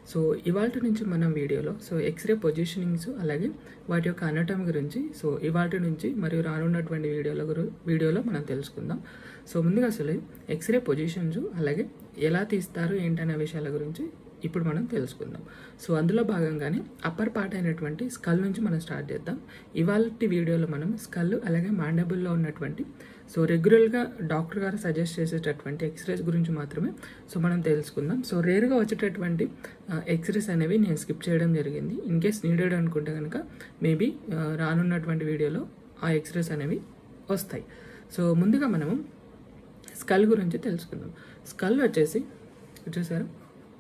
so ఇవాళ నుంచి మనం వీడియోలో సో ఎక్స్రే పొజిషనింగ్స్ అలాగే వాటి యొక్క అనటమి గురించి సో ఇవాళ నుంచి మరియు రానున్నటువంటి వీడియోల గురి వీడియోలో మనం తెలుసుకుందాం సో ముందుగా అసలు ఎక్స్రే పొజిషన్స్ అలాగే ఎలా తీస్తారు ఏంటనే విషయాల గురించి ఇప్పుడు మనం తెలుసుకుందాం సో అందులో భాగంగానే అప్పర్ పార్ట్ అయినటువంటి స్కల్ నుంచి మనం స్టార్ట్ చేద్దాం ఇవాళ వీడియోలో మనం స్కల్ అలాగే మాండబుల్లో ఉన్నటువంటి సో రెగ్యులర్గా డాక్టర్ గారు సజెస్ట్ చేసేటటువంటి ఎక్స్రేస్ గురించి మాత్రమే సో మనం తెలుసుకుందాం సో రేరుగా వచ్చేటటువంటి ఎక్స్రేస్ అనేవి నేను స్కిప్ చేయడం జరిగింది ఇన్ కేస్ నీడెడ్ అనుకుంటే కనుక మేబీ రానున్నటువంటి వీడియోలో ఆ ఎక్స్రేస్ అనేవి వస్తాయి సో ముందుగా మనము స్కల్ గురించి తెలుసుకుందాం స్కల్ వచ్చేసి చూసారు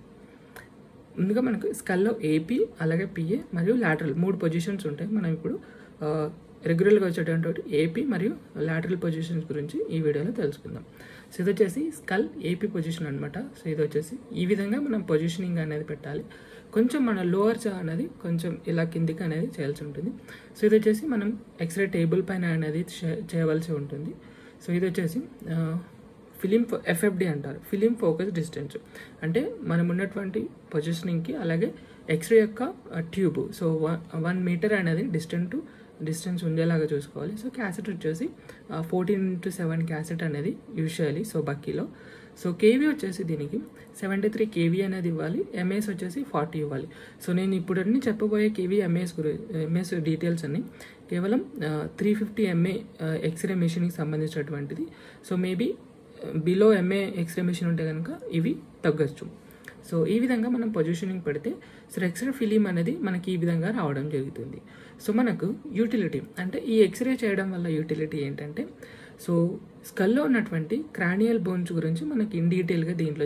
ముందుగా మనకు స్కల్లో ఏపీ అలాగే పిఏ మరియు లాటరల్ మూడు పొజిషన్స్ ఉంటాయి మనం ఇప్పుడు రెగ్యులర్గా వచ్చేటటువంటి ఏపీ మరియు లాటరల్ పొజిషన్స్ గురించి ఈ వీడియోలో తెలుసుకుందాం సో ఇది వచ్చేసి స్కల్ ఏపీ పొజిషన్ అనమాట సో ఇది వచ్చేసి ఈ విధంగా మనం పొజిషనింగ్ అనేది పెట్టాలి కొంచెం మన లోవర్ జా అనేది కొంచెం ఇలా కిందికి అనేది చేయాల్సి ఉంటుంది సో ఇది వచ్చేసి మనం ఎక్స్రే టేబుల్ పైన అనేది చేయవలసి ఉంటుంది సో ఇది వచ్చేసి ఫిలిం ఎఫ్ఎఫ్డి అంటారు ఫిలిం ఫోకస్ డిస్టెన్స్ అంటే మనం ఉన్నటువంటి పొజిషనింగ్కి అలాగే ఎక్స్రే యొక్క tube so one one metre అనేది డిస్టెంట్ డిస్టెన్స్ ఉండేలాగా చూసుకోవాలి సో క్యాసెట్ వచ్చేసి ఫోర్టీన్ ఇంటూ సెవెన్ క్యాసెట్ అనేది యూజ్ చేయాలి సో బక్కీలో సో కేవీ వచ్చేసి దీనికి సెవెంటీ త్రీ కేవీ అనేది ఇవ్వాలి ఎంఏఎస్ వచ్చేసి ఫార్టీ ఇవ్వాలి సో నేను ఇప్పుడు అన్ని చెప్పబోయే కేవీ ఎంఏఎస్ గురి ఎంఏఎస్ డీటెయిల్స్ అన్ని కేవలం త్రీ ఫిఫ్టీ ఎంఏ ఎక్స్రే మెషిన్కి సంబంధించినటువంటిది so maybe below MA X-ray machine ఉంటే కనుక ఇవి తగ్గచ్చు సో ఈ విధంగా మనం పొజిషనింగ్ పెడితే సో ఎక్స్రే ఫిలిం అనేది మనకి ఈ విధంగా రావడం జరుగుతుంది సో మనకు యూటిలిటీ అంటే ఈ ఎక్స్రే చేయడం వల్ల యూటిలిటీ ఏంటంటే సో స్కల్లో ఉన్నటువంటి క్రానియల్ బోన్స్ గురించి మనకి ఇన్ డీటెయిల్గా దీంట్లో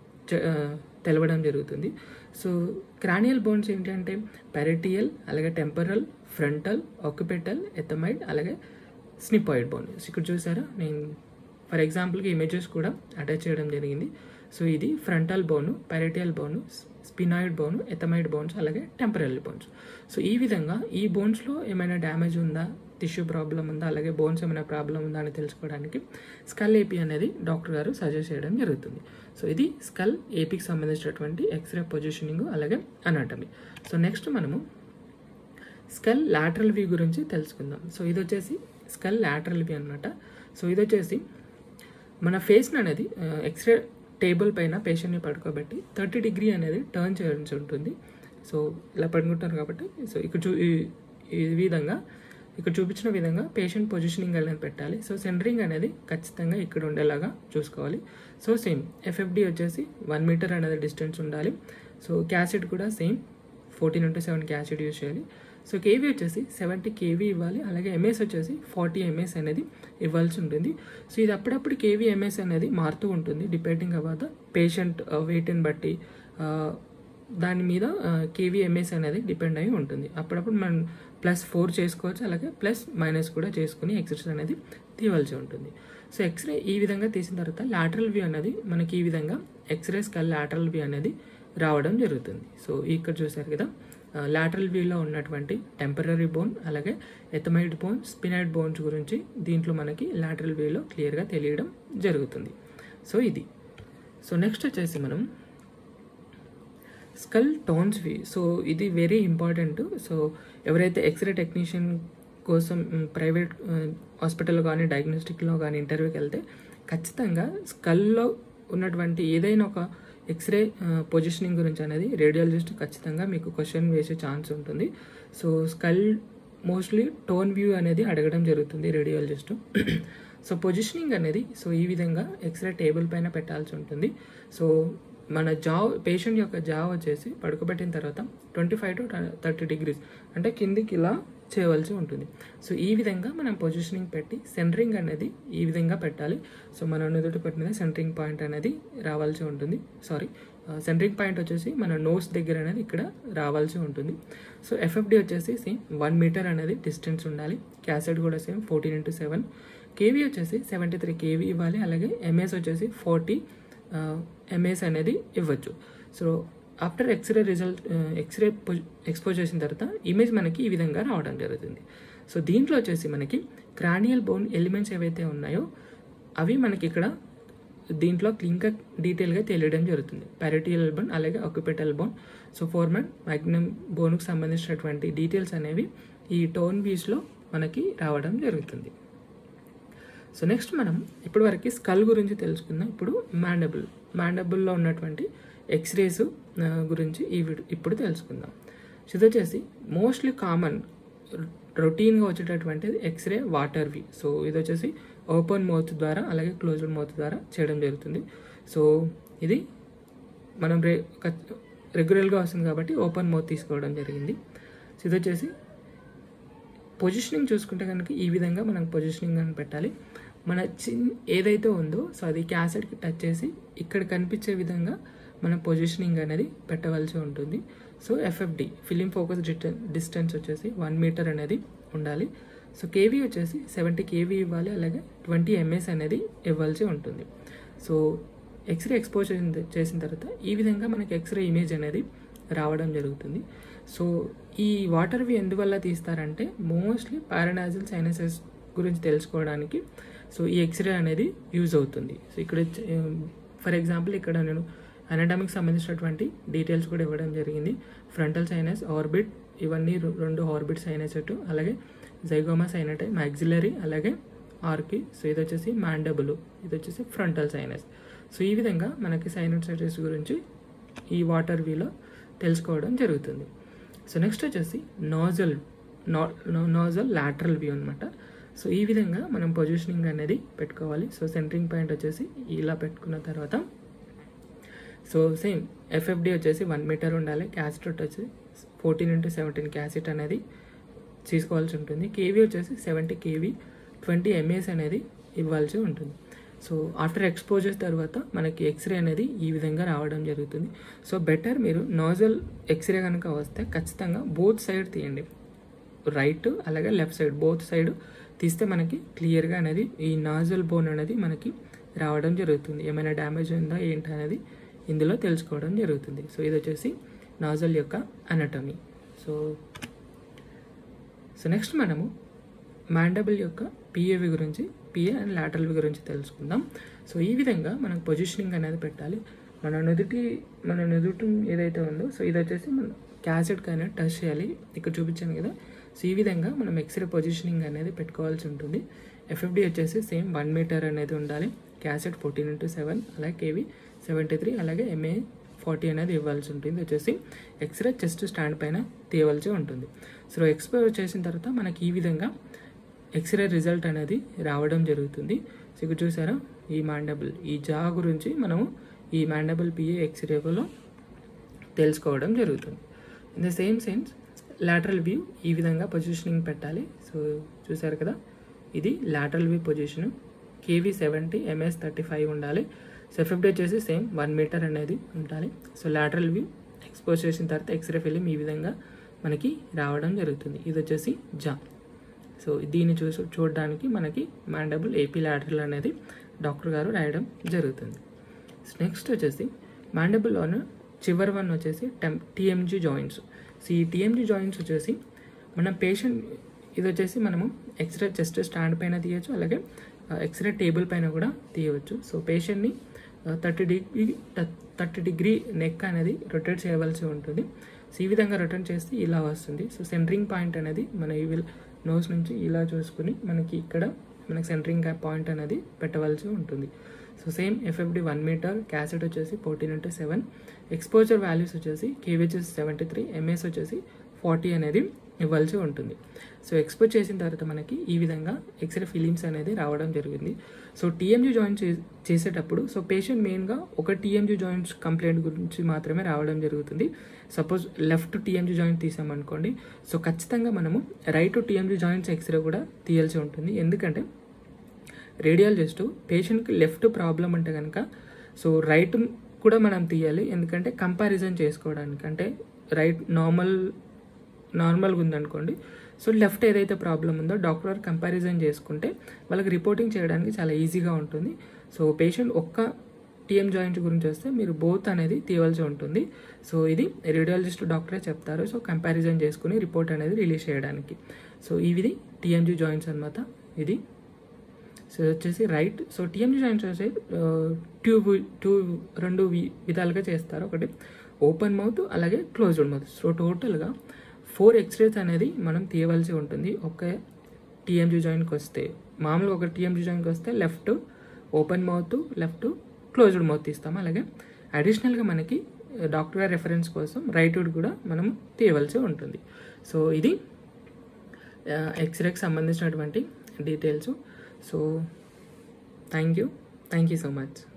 తెలవడం జరుగుతుంది సో క్రానియల్ బోన్స్ ఏంటంటే పెరటియల్ అలాగే టెంపరల్ ఫ్రంటల్ ఆక్యుపెటల్ ఎథమైడ్ అలాగే స్నిపాయిడ్ బోన్ ఇక్కడ చూసారా నేను ఫర్ ఎగ్జాంపుల్కి ఇమేజెస్ కూడా అటాచ్ చేయడం జరిగింది సో ఇది ఫ్రంటల్ బోను పెరటియల్ bone sphenoid bone ethmoid bones అలాగే టెంపరల్ బోన్స్ సో ఈ విధంగా ఈ బోన్స్లో ఏమైనా డ్యామేజ్ ఉందా టిష్యూ ప్రాబ్లం ఉందా అలాగే బోన్స్ ఏమైనా ప్రాబ్లం ఉందా అని తెలుసుకోవడానికి స్కల్ ఏపీ అనేది డాక్టర్ గారు సజెస్ట్ చేయడం జరుగుతుంది సో ఇది స్కల్ ఏపీకి సంబంధించినటువంటి ఎక్స్రే పొజిషనింగ్ అలాగే అనాటమీ సో నెక్స్ట్ మనము స్కల్ లాటరల్ వ్యూ గురించి తెలుసుకుందాం సో ఇది వచ్చేసి స్కల్ లాటరల్ వ్యూ అనమాట సో ఇది వచ్చేసి మన ఫేస్ని అనేది ఎక్స్రే టేబుల్ పైన పేషెంట్ని పడుకోబెట్టి థర్టీ డిగ్రీ అనేది టర్న్ చేయాల్సి ఉంటుంది సో ఇలా పడుకుంటారు కాబట్టి సో ఇక్కడ చూ ఈ విధంగా ఇక్కడ చూపించిన విధంగా పేషెంట్ పొజిషనింగ్ అనేది పెట్టాలి సో సెంటరింగ్ అనేది ఖచ్చితంగా ఇక్కడ ఉండేలాగా చూసుకోవాలి సో సేమ్ ఎఫ్ఎఫ్డి వచ్చేసి వన్ మీటర్ అనేది డిస్టెన్స్ ఉండాలి సో క్యాసెట్ కూడా same fourteen into seven cassette use చేయాలి సో కేవీ వచ్చేసి సెవెంటీ కేవీ ఇవ్వాలి అలాగే ఎంఎస్ వచ్చేసి ఫార్టీ ఎంఎస్ అనేది ఇవ్వాల్సి ఉంటుంది సో ఇది అప్పుడప్పుడు కేవీ ఎంఎస్ అనేది మారుతూ ఉంటుంది డిపెండింగ్ అవ్వత పేషెంట్ వెయిట్ని బట్టి దాని మీద కేవీ ఎంఎస్ అనేది డిపెండ్ అయి ఉంటుంది అప్పుడప్పుడు మనం ప్లస్ ఫోర్ చేసుకోవచ్చు అలాగే ప్లస్ మైనస్ కూడా చేసుకుని ఎక్సర్సైజ్ అనేది తీయవలసి ఉంటుంది సో ఎక్స్రే ఈ విధంగా తీసిన తర్వాత లాటరల్ వ్యూ అనేది మనకి ఈ విధంగా ఎక్స్రే స్కల్ లాటరల్ వ్యూ అనేది రావడం జరుగుతుంది సో ఇక్కడ చూసారు కదా లాటరల్ వ్యూలో ఉన్నటువంటి టెంపరీ బోన్ అలాగే ఎథమైడ్ బోన్ స్పినైడ్ బోన్స్ గురించి దీంట్లో మనకి లాటరల్ వ్యూలో క్లియర్గా తెలియడం జరుగుతుంది సో ఇది సో నెక్స్ట్ వచ్చేసి మనం స్కల్ టోన్స్ వ్యూ సో ఇది వెరీ ఇంపార్టెంట్ సో ఎవరైతే ఎక్స్రే టెక్నీషియన్ కోసం ప్రైవేట్ హాస్పిటల్లో కానీ డయాగ్నోస్టిక్లో కానీ ఇంటర్వ్యూకి వెళ్తే ఖచ్చితంగా స్కల్లో ఉన్నటువంటి ఏదైనా ఒక ఎక్స్రే పొజిషనింగ్ గురించి అనేది రేడియాలజిస్ట్ ఖచ్చితంగా మీకు క్వశ్చన్ వేసే ఛాన్స్ ఉంటుంది so skull mostly Towne view అనేది అడగడం జరుగుతుంది రేడియాలజిస్ట్ సో పొజిషనింగ్ అనేది సో ఈ విధంగా ఎక్స్రే టేబుల్ పైన పెట్టాల్సి ఉంటుంది సో మన జావ్ పేషెంట్ యొక్క జావ్ వచ్చేసి పడుకోబెట్టిన తర్వాత twenty five to thirty degrees అంటే కిందికి ఇలా చేయవలసి ఉంటుంది సో ఈ విధంగా మనం పొజిషనింగ్ పెట్టి సెంటరింగ్ అనేది ఈ విధంగా పెట్టాలి సో మన నుదుటి పెట్టిన సెంటరింగ్ పాయింట్ అనేది రావాల్సి ఉంటుంది సారీ సెంటరింగ్ పాయింట్ వచ్చేసి మన నోస్ దగ్గర అనేది ఇక్కడ రావాల్సి ఉంటుంది సో ఎఫ్ఎఫ్డి వచ్చేసి సేమ్ వన్ మీటర్ అనేది డిస్టెన్స్ ఉండాలి క్యాసెట్ కూడా same fourteen into seven KV వచ్చేసి సెవెంటీ త్రీ కేవీ ఇవ్వాలి అలాగే ఎంఎస్ వచ్చేసి ఫార్టీ ఎంఎస్ అనేది ఇవ్వచ్చు so after X-ray result X-ray expose చేసిన తర్వాత ఇమేజ్ మనకి ఈ విధంగా రావడం జరుగుతుంది సో దీంట్లో వచ్చేసి మనకి క్రానియల్ బోన్ ఎలిమెంట్స్ ఏవైతే ఉన్నాయో అవి మనకి ఇక్కడ దీంట్లో ఇంకా డీటెయిల్గా తెలియడం జరుగుతుంది పారిటియల్ బోన్ అలాగే occipital bone so foramen magnum బోన్కు సంబంధించినటువంటి డీటెయిల్స్ అనేవి ఈ టోన్ బీస్లో మనకి రావడం జరుగుతుంది సో నెక్స్ట్ మనం ఇప్పటివరకు స్కల్ గురించి తెలుసుకుందాం ఇప్పుడు మ్యాండబుల్ మ్యాండబుల్లో ఉన్నటువంటి ఎక్స్రేస్ గురించి ఈ వీడియో ఇప్పుడు తెలుసుకుందాం సో ఇది వచ్చేసి మోస్ట్లీ కామన్ రొటీన్గా వచ్చేటటువంటి ఎక్స్రే వాటర్వి సో ఇది వచ్చేసి ఓపెన్ మౌత్ ద్వారా అలాగే క్లోజ్డ్ మౌత్ ద్వారా చేయడం జరుగుతుంది సో ఇది మనం రే రెగ్యులర్గా వస్తుంది కాబట్టి ఓపెన్ మౌత్ తీసుకోవడం జరిగింది సో ఇది వచ్చేసి పొజిషనింగ్ చూసుకుంటే కనుక ఈ విధంగా మనం పొజిషనింగ్ అని పెట్టాలి మన చిన్ ఏదైతే ఉందో సో అది క్యాసెట్కి టచ్ చేసి ఇక్కడ కనిపించే విధంగా మనం పొజిషనింగ్ అనేది పెట్టవలసి ఉంటుంది so FFD film focus distance వచ్చేసి వన్ మీటర్ అనేది ఉండాలి సో కేవీ వచ్చేసి సెవెంటీ కేవీ ఇవ్వాలి అలాగే ట్వంటీ ఎంఎస్ అనేది ఇవ్వాల్సి ఉంటుంది సో ఎక్స్రే ఎక్స్పోజ్ చేసిన తర్వాత ఈ విధంగా మనకి ఎక్స్రే ఇమేజ్ అనేది రావడం జరుగుతుంది సో ఈ వాటర్వి ఎందువల్ల తీస్తారంటే మోస్ట్లీ పారానాజల్ సైనసెస్ గురించి తెలుసుకోవడానికి సో ఈ ఎక్స్రే అనేది యూజ్ అవుతుంది సో ఇక్కడ ఫర్ ఎగ్జాంపుల్ ఇక్కడ నేను అనటామిక్ సంబంధించినటువంటి డీటెయిల్స్ కూడా ఇవ్వడం జరిగింది ఫ్రంటల్ సైనస్ ఆర్బిట్ ఇవన్నీ రెండు ఆర్బిట్ సైనసెట్ అలాగే జైగోమా సైనటై మ్యాక్సిలరీ అలాగే ఆర్కి సో ఇది వచ్చేసి మ్యాండబుల్ ఇది వచ్చేసి ఫ్రంటల్ సైనస్ సో ఈ విధంగా మనకి సైనసైటిస్ గురించి ఈ వాటర్ వీలో తెలుసుకోవడం జరుగుతుంది సో నెక్స్ట్ వచ్చేసి నాజల్ నాజల్ లాటరల్ వ్యూ అనమాట సో ఈ విధంగా మనం పొజిషనింగ్ అనేది పెట్టుకోవాలి సో సెంటరింగ్ పాయింట్ వచ్చేసి ఇలా పెట్టుకున్న తర్వాత సో సేమ్ ఎఫ్ఎఫ్డి వచ్చేసి వన్ మీటర్ ఉండాలి క్యాసెట్ వచ్చేసి ఫోర్టీన్ ఇంటూ సెవెంటీన్ క్యాసెట్ అనేది తీసుకోవాల్సి ఉంటుంది కేవీ వచ్చేసి సెవెంటీ కేవీ ట్వంటీ ఎంఏస్ అనేది ఇవ్వాల్సి ఉంటుంది సో ఆఫ్టర్ ఎక్స్పోజర్ తర్వాత మనకి ఎక్స్రే అనేది ఈ విధంగా రావడం జరుగుతుంది సో బెటర్ మీరు నాజల్ ఎక్స్రే కనుక వస్తే ఖచ్చితంగా బోత్ సైడ్ తీయండి రైట్ అలాగే లెఫ్ట్ సైడ్ బోత్ సైడ్ తీస్తే మనకి క్లియర్గా అనేది ఈ నాజల్ బోన్ అనేది మనకి రావడం జరుగుతుంది ఏమైనా డ్యామేజ్ ఉందా ఏంటి అనేది ఇందులో తెలుసుకోవడం జరుగుతుంది సో ఇది వచ్చేసి నాజల్ యొక్క అనటమీ సో సో నెక్స్ట్ మనము మ్యాండబుల్ యొక్క పిఏవి గురించి పిఏ అండ్ లాటరల్ గురించి తెలుసుకుందాం సో ఈ విధంగా మనం పొజిషనింగ్ అనేది పెట్టాలి మన నుదుటి మన నుదుటి ఏదైతే ఉందో సో ఇది వచ్చేసి మనం క్యాసెట్కి అనేది టచ్ చేయాలి ఇక్కడ చూపించాను కదా సో ఈ విధంగా మనం ఎక్స్రే పొజిషనింగ్ అనేది పెట్టుకోవాల్సి ఉంటుంది ఎఫ్ఎఫ్డి వచ్చేసి సేమ్ వన్ మీటర్ అనేది ఉండాలి క్యాసెట్ ఫోర్టీన్ ఇంటూ సెవెన్ అలాగే కేవీ సెవెంటీ త్రీ అలాగే ఎంఏ ఫార్టీ అనేది ఇవ్వాల్సి ఉంటుంది వచ్చేసి ఎక్స్రే చెస్ట్ స్టాండ్ పైన తీయవలసి ఉంటుంది సో ఎక్స్పోజ్ చేసిన తర్వాత మనకి ఈ విధంగా ఎక్స్రే రిజల్ట్ అనేది రావడం జరుగుతుంది సో ఇక్కడ చూసారా ఈ మాండబుల్ ఈ జా గురించి మనము ఈ మాండబుల్ పిఏ ఎక్స్రేలో తెలుసుకోవడం జరుగుతుంది in the same sense lateral view ఈ విధంగా పొజిషనింగ్ పెట్టాలి సో చూసారు కదా ఇది lateral view position KV seventy MS thirty five ఉండాలి సో ఎఫ్ఎఫ్డి వచ్చేసి సేమ్ వన్ మీటర్ అనేది ఉండాలి సో లాటరల్ వ్యూ ఎక్స్పోజ్ చేసిన తర్వాత ఎక్స్రే ఫిలిం ఈ విధంగా మనకి రావడం జరుగుతుంది ఇది వచ్చేసి జా సో దీన్ని చూసి చూడడానికి మనకి మ్యాండబుల్ ఏపీ లాటరల్ అనేది డాక్టర్ గారు రాయడం జరుగుతుంది నెక్స్ట్ వచ్చేసి మ్యాండబుల్లోను చివరి వన్ వచ్చేసి టెం టీఎంజీ జాయింట్స్ సో ఈ టీఎంజీ జాయింట్స్ వచ్చేసి మన పేషెంట్ ఇది వచ్చేసి మనము ఎక్స్రే చెస్ట్ స్టాండ్ పైన తీయచ్చు అలాగే ఎక్స్రే టేబుల్ పైన కూడా తీయవచ్చు సో పేషెంట్ని thirty degree thirty degree neck అనేది రొటేట్ చేయవలసి ఉంటుంది సో ఈ విధంగా రొటేట్ చేస్తే ఇలా వస్తుంది సో సెంటరింగ్ పాయింట్ అనేది మన ఈ విల్ నోస్ నుంచి ఇలా చూసుకుని మనకి ఇక్కడ మనకి సెంటరింగ్ పాయింట్ అనేది పెట్టవలసి ఉంటుంది so same FFD one metre cassette వచ్చేసి fourteen into seven exposure values వచ్చేసి కేవీహెచ్ఎస్ సెవెంటీ త్రీ ఎంఎస్ వచ్చేసి ఫార్టీ అనేది ఇవ్వాల్సి ఉంటుంది సో ఎక్స్పోజ్ చేసిన తర్వాత మనకి ఈ విధంగా ఎక్స్రే ఫిలిమ్స్ అనేది రావడం జరిగింది సో టీఎంజీ జాయింట్ చేసేటప్పుడు సో పేషెంట్ మెయిన్గా ఒక టీఎంజీ జాయింట్స్ కంప్లైంట్ గురించి మాత్రమే రావడం జరుగుతుంది సపోజ్ లెఫ్ట్ టీఎంజీ జాయింట్ తీసామనుకోండి సో ఖచ్చితంగా మనము రైట్ టీఎంజీ జాయింట్స్ ఎక్స్రే కూడా తీయాల్సి ఉంటుంది ఎందుకంటే రేడియాలజిస్టు పేషెంట్కి లెఫ్ట్ ప్రాబ్లం అంటే కనుక సో రైట్ కూడా మనం తీయాలి ఎందుకంటే కంపారిజన్ చేసుకోవడానికి అంటే రైట్ నార్మల్ నార్మల్గా ఉందనుకోండి సో లెఫ్ట్ ఏదైతే ప్రాబ్లం ఉందో డాక్టర్ కంపారిజన్ చేసుకుంటే వాళ్ళకి రిపోర్టింగ్ చేయడానికి చాలా ఈజీగా ఉంటుంది సో పేషెంట్ ఒక్క టీఎం జాయింట్ గురించి వస్తే మీరు బోత్ అనేది తీయవలసి ఉంటుంది సో ఇది రేడియాలజిస్ట్ డాక్టరే చెప్తారు సో కంపారిజన్ చేసుకుని రిపోర్ట్ అనేది రిలీజ్ చేయడానికి సో ఇవి టీఎంజీ జాయింట్స్ అనమాట ఇది సో ఇది వచ్చేసి రైట్ సో టీఎంజీ జాయింట్స్ వచ్చేసి టూ టూ రెండు వి- విధాలుగా చేస్తారు ఒకటి ఓపెన్ మౌత్ అలాగే క్లోజ్డ్ మౌత్ సో టోటల్గా ఫోర్ ఎక్స్రేస్ అనేది మనం తీయవలసి ఉంటుంది ఒక టీఎంజీ జాయింట్కి వస్తే మామూలుగా ఒక టీఎంజీ జాయింట్కి వస్తే left open mouth left closed mouth తీస్తాం అలాగే అడిషనల్గా మనకి డాక్టర్ గారి రెఫరెన్స్ కోసం రైట్ వుడ్ కూడా మనం తీయవలసి ఉంటుంది సో ఇది ఎక్స్రేకి సంబంధించినటువంటి details so thank you thank you so much